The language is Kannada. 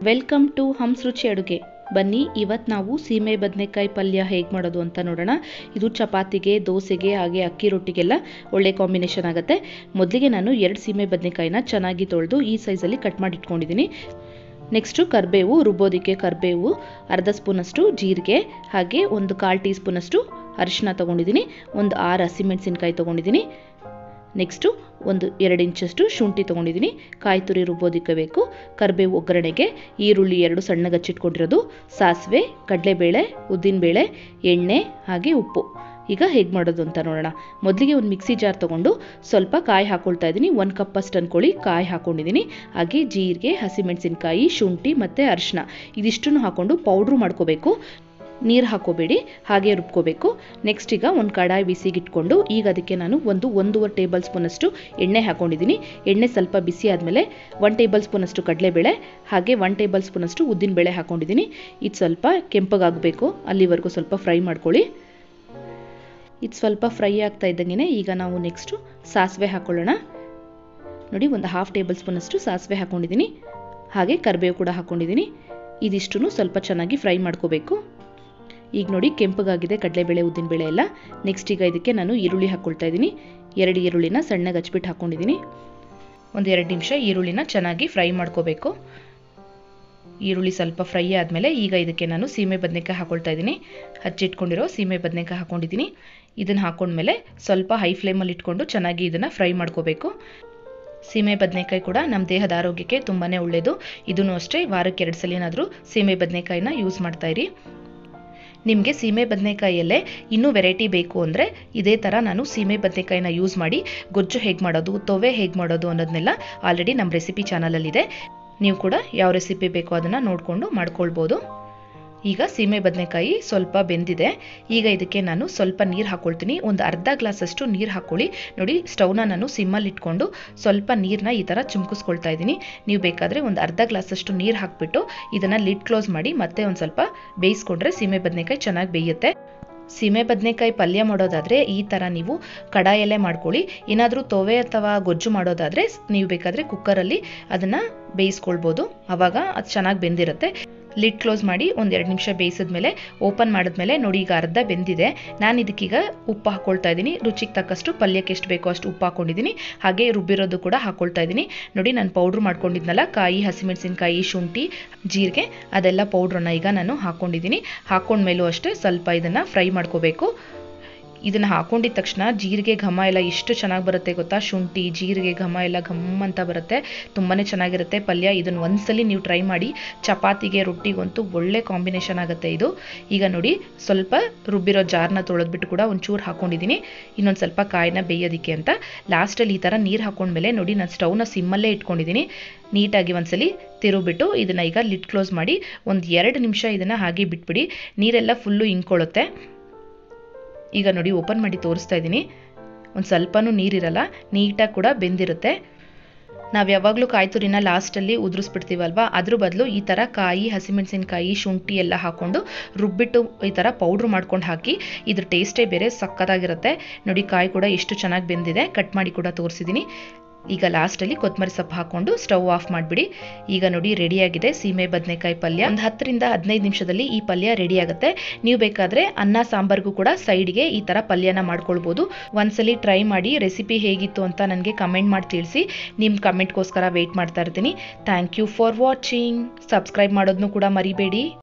ವೆಲ್ಕಮ್ ಟು ಹಮ್ಸ್ ರುಚಿ ಅಡುಗೆ ಬನ್ನಿ ಇವತ್ತು ನಾವು ಸೀಮೆ ಬದನೆಕಾಯಿ ಪಲ್ಯ ಹೇಗೆ ಮಾಡೋದು ಅಂತ ನೋಡೋಣ ಇದು ಚಪಾತಿಗೆ ದೋಸೆಗೆ ಹಾಗೆ ಅಕ್ಕಿ ರೊಟ್ಟಿಗೆಲ್ಲ ಒಳ್ಳೆ ಕಾಂಬಿನೇಷನ್ ಆಗುತ್ತೆ ಮೊದಲಿಗೆ ನಾನು ಎರಡು ಸೀಮೆ ಬದನೆಕಾಯಿನ ಚೆನ್ನಾಗಿ ತೊಳೆದು ಈ ಸೈಜಲ್ಲಿ ಕಟ್ ಮಾಡಿ ಇಟ್ಕೊಂಡಿದ್ದೀನಿ ನೆಕ್ಸ್ಟು ಕರಿಬೇವು ರುಬ್ಬೋದಕ್ಕೆ ಕರಿಬೇವು ಅರ್ಧ ಸ್ಪೂನಷ್ಟು ಜೀರಿಗೆ ಹಾಗೆ ಒಂದು ಕಾಲು ಟೀ ಸ್ಪೂನಷ್ಟು ಅರಿಶಿನ ತೊಗೊಂಡಿದ್ದೀನಿ ಒಂದು ಆರು ಹಸಿಮೆಣಸಿನ್ಕಾಯಿ ತೊಗೊಂಡಿದ್ದೀನಿ ನೆಕ್ಸ್ಟು ಒಂದು ಎರಡು ಇಂಚಷ್ಟು ಶುಂಠಿ ತೊಗೊಂಡಿದ್ದೀನಿ ಕಾಯಿ ತುರಿ ರುಬ್ಬೋದಕ್ಕೆ ಬೇಕು ಕರಿಬೇವು ಒಗ್ಗರಣೆಗೆ ಈರುಳ್ಳಿ ಎರಡು ಸಣ್ಣಗೆ ಹಚ್ಚಿಟ್ಕೊಂಡಿರೋದು ಸಾಸಿವೆ ಕಡಲೆಬೇಳೆ ಉದ್ದಿನಬೇಳೆ ಎಣ್ಣೆ ಹಾಗೆ ಉಪ್ಪು ಈಗ ಹೇಗೆ ಮಾಡೋದು ಅಂತ ನೋಡೋಣ ಮೊದಲಿಗೆ ಒಂದು ಮಿಕ್ಸಿ ಜಾರ್ ತೊಗೊಂಡು ಸ್ವಲ್ಪ ಕಾಯಿ ಹಾಕ್ಕೊಳ್ತಾ ಇದ್ದೀನಿ ಒಂದು ಕಪ್ ಅಷ್ಟು ಅನ್ಕೊಳ್ಳಿ ಕಾಯಿ ಹಾಕ್ಕೊಂಡಿದ್ದೀನಿ ಹಾಗೆ ಜೀರಿಗೆ ಹಸಿಮೆಣಸಿನ್ಕಾಯಿ ಶುಂಠಿ ಮತ್ತು ಅರಿಶಿನ ಇದಿಷ್ಟನ್ನು ಹಾಕ್ಕೊಂಡು ಪೌಡ್ರು ಮಾಡ್ಕೋಬೇಕು ನೀರು ಹಾಕೋಬೇಡಿ ಹಾಗೆ ರುಬ್ಕೋಬೇಕು ನೆಕ್ಸ್ಟ್ ಈಗ ಒಂದು ಕಡಾಯಿ ಬಿಸಿಗೆ ಇಟ್ಕೊಂಡು ಈಗ ಅದಕ್ಕೆ ನಾನು ಒಂದು ಒಂದೂವರೆ ಟೇಬಲ್ ಸ್ಪೂನಷ್ಟು ಎಣ್ಣೆ ಹಾಕೊಂಡಿದ್ದೀನಿ ಎಣ್ಣೆ ಸ್ವಲ್ಪ ಬಿಸಿ ಆದಮೇಲೆ ಒನ್ ಟೇಬಲ್ ಸ್ಪೂನಷ್ಟು ಕಡಲೆಬೇಳೆ ಹಾಗೆ ಒನ್ ಟೇಬಲ್ ಸ್ಪೂನಷ್ಟು ಉದ್ದಿನಬೇಳೆ ಹಾಕೊಂಡಿದ್ದೀನಿ ಇದು ಸ್ವಲ್ಪ ಕೆಂಪಗಾಗಬೇಕು ಅಲ್ಲಿವರೆಗೂ ಸ್ವಲ್ಪ ಫ್ರೈ ಮಾಡ್ಕೊಳ್ಳಿ ಇದು ಸ್ವಲ್ಪ ಫ್ರೈ ಆಗ್ತಾ ಇದ್ದಂಗೆ ಈಗ ನಾವು ನೆಕ್ಸ್ಟು ಸಾಸಿವೆ ಹಾಕ್ಕೊಳ್ಳೋಣ ನೋಡಿ ಒಂದು ಹಾಫ್ ಟೇಬಲ್ ಸ್ಪೂನಷ್ಟು ಸಾಸಿವೆ ಹಾಕ್ಕೊಂಡಿದ್ದೀನಿ ಹಾಗೆ ಕರಿಬೇವು ಕೂಡ ಹಾಕ್ಕೊಂಡಿದ್ದೀನಿ ಇದಿಷ್ಟು ಸ್ವಲ್ಪ ಚೆನ್ನಾಗಿ ಫ್ರೈ ಮಾಡ್ಕೋಬೇಕು ಈಗ ನೋಡಿ ಕೆಂಪಗಾಗಿದೆ ಕಡಲೆಬೇಳೆ ಉದ್ದಿನಬೇಳೆ ಎಲ್ಲ ನೆಕ್ಸ್ಟ್ ಈಗ ಇದಕ್ಕೆ ನಾನು ಈರುಳ್ಳಿ ಹಾಕ್ಕೊಳ್ತಾ ಇದ್ದೀನಿ ಎರಡು ಈರುಳ್ಳಿನ ಸಣ್ಣಗೆ ಹಚ್ಬಿಟ್ಟು ಹಾಕ್ಕೊಂಡಿದ್ದೀನಿ ಒಂದು ಎರಡು ನಿಮಿಷ ಈರುಳ್ಳಿನ ಚೆನ್ನಾಗಿ ಫ್ರೈ ಮಾಡ್ಕೋಬೇಕು ಈರುಳ್ಳಿ ಸ್ವಲ್ಪ ಫ್ರೈ ಆದಮೇಲೆ ಈಗ ಇದಕ್ಕೆ ನಾನು ಸೀಮೆ ಬದನೆಕಾಯಿ ಹಾಕ್ಕೊಳ್ತಾ ಇದ್ದೀನಿ ಹಚ್ಚಿಟ್ಕೊಂಡಿರೋ ಸೀಮೆ ಬದನೆಕಾಯಿ ಹಾಕ್ಕೊಂಡಿದ್ದೀನಿ ಇದನ್ನು ಹಾಕ್ಕೊಂಡ್ಮೇಲೆ ಸ್ವಲ್ಪ ಹೈ ಫ್ಲೇಮಲ್ಲಿ ಇಟ್ಕೊಂಡು ಚೆನ್ನಾಗಿ ಇದನ್ನು ಫ್ರೈ ಮಾಡ್ಕೋಬೇಕು ಸೀಮೆ ಬದನೆಕಾಯಿ ಕೂಡ ನಮ್ಮ ದೇಹದ ಆರೋಗ್ಯಕ್ಕೆ ತುಂಬಾ ಒಳ್ಳೆಯದು ಇದನ್ನು ಅಷ್ಟೇ ವಾರಕ್ಕೆ ಎರಡು ಸಲಿನಾದರೂ ಸೀಮೆ ಬದನೆಕಾಯಿನ ಯೂಸ್ ಮಾಡ್ತಾಯಿರಿ ನಿಮಗೆ ಸೀಮೆ ಬದನೆಕಾಯಿಯಲ್ಲೇ ಇನ್ನೂ ವೆರೈಟಿ ಬೇಕು ಅಂದರೆ ಇದೇ ಥರ ನಾನು ಸೀಮೆ ಬದನೆಕಾಯಿನ ಯೂಸ್ ಮಾಡಿ ಗೊಜ್ಜು ಹೇಗೆ ಮಾಡೋದು ತೊವೆ ಹೇಗೆ ಮಾಡೋದು ಅನ್ನೋದನ್ನೆಲ್ಲ ಆಲ್ರೆಡಿ ನಮ್ಮ ರೆಸಿಪಿ ಚಾನಲಲ್ಲಿದೆ ನೀವು ಕೂಡ ಯಾವ ರೆಸಿಪಿ ಬೇಕೋ ಅದನ್ನು ನೋಡಿಕೊಂಡು ಮಾಡ್ಕೊಳ್ಬೋದು ಈಗ ಸೀಮೆ ಬದನೆಕಾಯಿ ಸ್ವಲ್ಪ ಬೆಂದಿದೆ ಈಗ ಇದಕ್ಕೆ ನಾನು ಸ್ವಲ್ಪ ನೀರು ಹಾಕ್ಕೊಳ್ತೀನಿ ಒಂದು ಅರ್ಧ ಗ್ಲಾಸಷ್ಟು ನೀರು ಹಾಕ್ಕೊಳ್ಳಿ ನೋಡಿ ಸ್ಟವ್ನ ನಾನು ಸಿಮ್ಮಲ್ಲಿ ಇಟ್ಕೊಂಡು ಸ್ವಲ್ಪ ನೀರನ್ನ ಈ ಥರ ಚಿಮ್ಕಿಸ್ಕೊಳ್ತಾ ಇದ್ದೀನಿ ನೀವು ಬೇಕಾದರೆ ಒಂದು ಅರ್ಧ ಗ್ಲಾಸಷ್ಟು ನೀರು ಹಾಕ್ಬಿಟ್ಟು ಇದನ್ನು ಲಿಡ್ ಕ್ಲೋಸ್ ಮಾಡಿ ಮತ್ತೆ ಒಂದು ಸ್ವಲ್ಪ ಬೇಯಿಸ್ಕೊಂಡ್ರೆ ಸೀಮೆ ಬದನೆಕಾಯಿ ಚೆನ್ನಾಗಿ ಬೇಯುತ್ತೆ ಸೀಮೆ ಬದನೆಕಾಯಿ ಪಲ್ಯ ಮಾಡೋದಾದರೆ ಈ ಥರ ನೀವು ಕಡಾಯಲ್ಲೇ ಮಾಡ್ಕೊಳ್ಳಿ ಏನಾದರೂ ತೊವೆ ಅಥವಾ ಗೊಜ್ಜು ಮಾಡೋದಾದರೆ ನೀವು ಬೇಕಾದರೆ ಕುಕ್ಕರಲ್ಲಿ ಅದನ್ನು ಬೇಯಿಸ್ಕೊಳ್ಬೋದು ಆವಾಗ ಅದು ಚೆನ್ನಾಗಿ ಬೆಂದಿರುತ್ತೆ ಲಿಡ್ ಕ್ಲೋಸ್ ಮಾಡಿ ಒಂದು ಎರಡು ನಿಮಿಷ ಬೇಯಿಸಿದ್ಮೇಲೆ ಓಪನ್ ಮಾಡಿದ್ಮೇಲೆ ನೋಡಿ ಈಗ ಅರ್ಧ ಬೆಂದಿದೆ ನಾನು ಇದಕ್ಕೀಗ ಉಪ್ಪು ಹಾಕ್ಕೊಳ್ತಾ ಇದ್ದೀನಿ ರುಚಿಗೆ ತಕ್ಕಷ್ಟು ಪಲ್ಯಕ್ಕೆ ಎಷ್ಟು ಬೇಕೋ ಅಷ್ಟು ಉಪ್ಪು ಹಾಕ್ಕೊಂಡಿದ್ದೀನಿ ಹಾಗೆ ರುಬ್ಬಿರೋದು ಕೂಡ ಹಾಕ್ಕೊಳ್ತಾ ಇದ್ದೀನಿ ನೋಡಿ ನಾನು ಪೌಡ್ರ್ ಮಾಡ್ಕೊಂಡಿದ್ನಲ್ಲ ಕಾಯಿ ಹಸಿಮೆಣಸಿನ್ಕಾಯಿ ಶುಂಠಿ ಜೀರಿಗೆ ಅದೆಲ್ಲ ಪೌಡ್ರನ್ನ ಈಗ ನಾನು ಹಾಕ್ಕೊಂಡಿದ್ದೀನಿ ಹಾಕ್ಕೊಂಡ್ಮೇಲೂ ಅಷ್ಟೇ ಸ್ವಲ್ಪ ಇದನ್ನು ಫ್ರೈ ಮಾಡ್ಕೋಬೇಕು ಇದನ್ನು ಹಾಕೊಂಡಿದ ತಕ್ಷಣ ಜೀರಿಗೆ ಘಮ ಎಲ್ಲ ಎಷ್ಟು ಚೆನ್ನಾಗಿ ಬರುತ್ತೆ ಗೊತ್ತಾ ಶುಂಠಿ ಜೀರಿಗೆ ಘಮ ಎಲ್ಲ ಘಮ್ ಅಂತ ಬರುತ್ತೆ ತುಂಬಾ ಚೆನ್ನಾಗಿರುತ್ತೆ ಪಲ್ಯ ಇದನ್ನು ಒಂದ್ಸಲಿ ನೀವು ಟ್ರೈ ಮಾಡಿ ಚಪಾತಿಗೆ ರೊಟ್ಟಿಗಂತೂ ಒಳ್ಳೆ ಕಾಂಬಿನೇಷನ್ ಆಗುತ್ತೆ ಇದು ಈಗ ನೋಡಿ ಸ್ವಲ್ಪ ರುಬ್ಬಿರೋ ಜಾರ್ನ ತೊಳೆದ್ಬಿಟ್ಟು ಕೂಡ ಒಂಚೂರು ಹಾಕ್ಕೊಂಡಿದ್ದೀನಿ ಇನ್ನೊಂದು ಸ್ವಲ್ಪ ಕಾಯಿನ ಬೇಯೋದಕ್ಕೆ ಅಂತ ಲಾಸ್ಟಲ್ಲಿ ಈ ಥರ ನೀರು ಹಾಕೊಂಡ್ಮೇಲೆ ನೋಡಿ ನಾನು ಸ್ಟವ್ನ ಸಿಮ್ಮಲ್ಲೇ ಇಟ್ಕೊಂಡಿದ್ದೀನಿ ನೀಟಾಗಿ ಒಂದ್ಸಲಿ ತಿರುಗಿಬಿಟ್ಟು ಇದನ್ನು ಈಗ ಲಿಡ್ ಕ್ಲೋಸ್ ಮಾಡಿ ಒಂದು ಎರಡು ನಿಮಿಷ ಇದನ್ನು ಹಾಗೆ ಬಿಟ್ಬಿಡಿ ನೀರೆಲ್ಲ ಫುಲ್ಲು ಇಂಕೊಳ್ಳುತ್ತೆ ಈಗ ನೋಡಿ ಓಪನ್ ಮಾಡಿ ತೋರಿಸ್ತಾ ಇದ್ದೀನಿ ಒಂದು ಸ್ವಲ್ಪನೂ ನೀರಿರಲ್ಲ ನೀಟಾಗಿ ಕೂಡ ಬೆಂದಿರುತ್ತೆ ನಾವು ಯಾವಾಗಲೂ ಕಾಯಿ ತುರಿನ ಲಾಸ್ಟಲ್ಲಿ ಉದುರಿಸ್ಬಿಡ್ತೀವಲ್ವ ಅದ್ರ ಬದಲು ಈ ಥರ ಕಾಯಿ ಹಸಿಮೆಣಸಿನ್ಕಾಯಿ ಶುಂಠಿ ಎಲ್ಲ ಹಾಕ್ಕೊಂಡು ರುಬ್ಬಿಟ್ಟು ಈ ಥರ ಪೌಡ್ರ್ ಮಾಡ್ಕೊಂಡು ಹಾಕಿ ಇದ್ರ ಟೇಸ್ಟೇ ಬೇರೆ ಸಕ್ಕತ್ತಾಗಿರುತ್ತೆ ನೋಡಿ ಕಾಯಿ ಕೂಡ ಎಷ್ಟು ಚೆನ್ನಾಗಿ ಬೆಂದಿದೆ ಕಟ್ ಮಾಡಿ ಕೂಡ ತೋರಿಸಿದ್ದೀನಿ ಈಗ ಲಾಸ್ಟಲ್ಲಿ ಕೊತ್ತಂಬರಿ ಸೊಪ್ಪು ಹಾಕ್ಕೊಂಡು ಸ್ಟವ್ ಆಫ್ ಮಾಡಿಬಿಡಿ ಈಗ ನೋಡಿ ರೆಡಿಯಾಗಿದೆ ಸೀಮೆ ಬದನೆಕಾಯಿ ಪಲ್ಯ ಒಂದು ಹತ್ತರಿಂದ ಹದಿನೈದು ನಿಮಿಷದಲ್ಲಿ ಈ ಪಲ್ಯ ರೆಡಿ ಆಗುತ್ತೆ ನೀವು ಬೇಕಾದರೆ ಅನ್ನ ಸಾಂಬಾರ್ಗೂ ಕೂಡ ಸೈಡ್ಗೆ ಈ ಥರ ಪಲ್ಯನ ಮಾಡ್ಕೊಳ್ಬೋದು ಒಂದ್ಸಲಿ ಟ್ರೈ ಮಾಡಿ ರೆಸಿಪಿ ಹೇಗಿತ್ತು ಅಂತ ನನಗೆ ಕಮೆಂಟ್ ಮಾಡಿ ತಿಳಿಸಿ ನಿಮ್ಮ ಕಮೆಂಟ್ಗೋಸ್ಕರ ವೆಯ್ಟ್ ಮಾಡ್ತಾ ಇರ್ತೀನಿ thank you for watching subscribe ಮಾಡೋದನ್ನು ಕೂಡ ಮರಿಬೇಡಿ